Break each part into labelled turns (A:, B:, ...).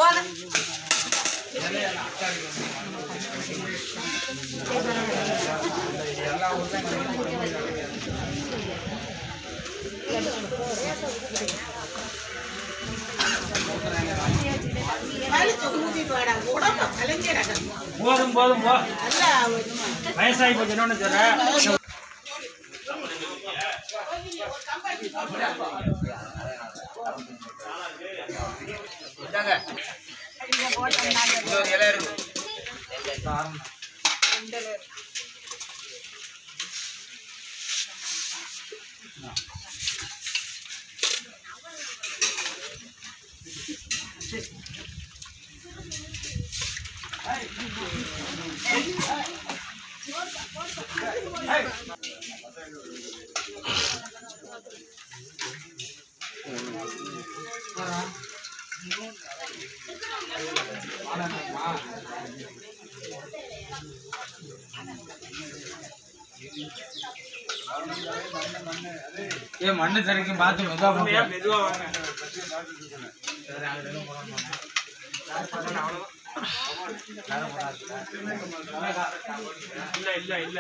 A: போதும் வலிச்சு ஊத்திட்டு வாடா உடம்ப கலைஞரா
B: போதும் போதும் போ
A: நல்லா
B: வயசாகி போச்சு என்ன சொல்ற
C: இந்தாங்க இன்னொரு இலை இருக்கு
D: ஏ மண்ணு தரைக்கும் பார்த்து மெதுவா போங்க
B: மெதுவா வாங்க இல்ல இல்ல இல்ல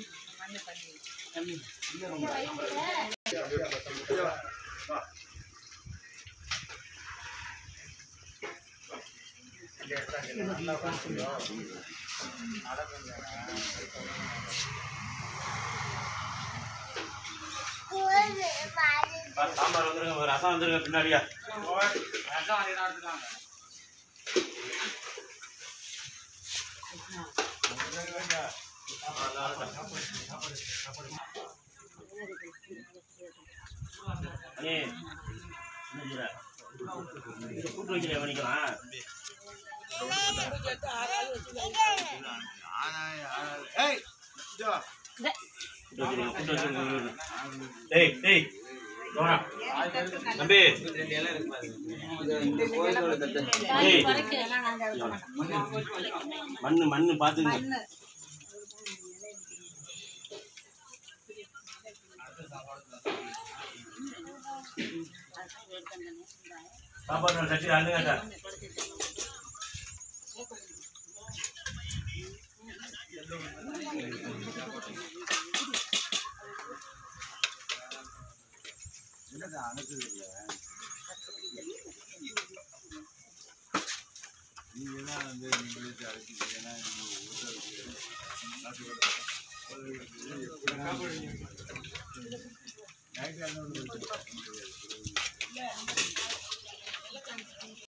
B: சாம்பார் வந்துருங்க ரசம் வந்துருங்க பின்னாடியா அண்ணே, என்ன செய்ற? இங்க கூட்டு வைக்கிறியா பண்ணிக்கலாம் கூட்டு வைக்கிறீங்க, கூட்டு வச்சிருங்க. டேய் டேய் தோரா. தம்பி டேய் மண்ணு மண்ணு பாத்துங்க சாப்பாடு சட்டி அண்ணுங்கட்டா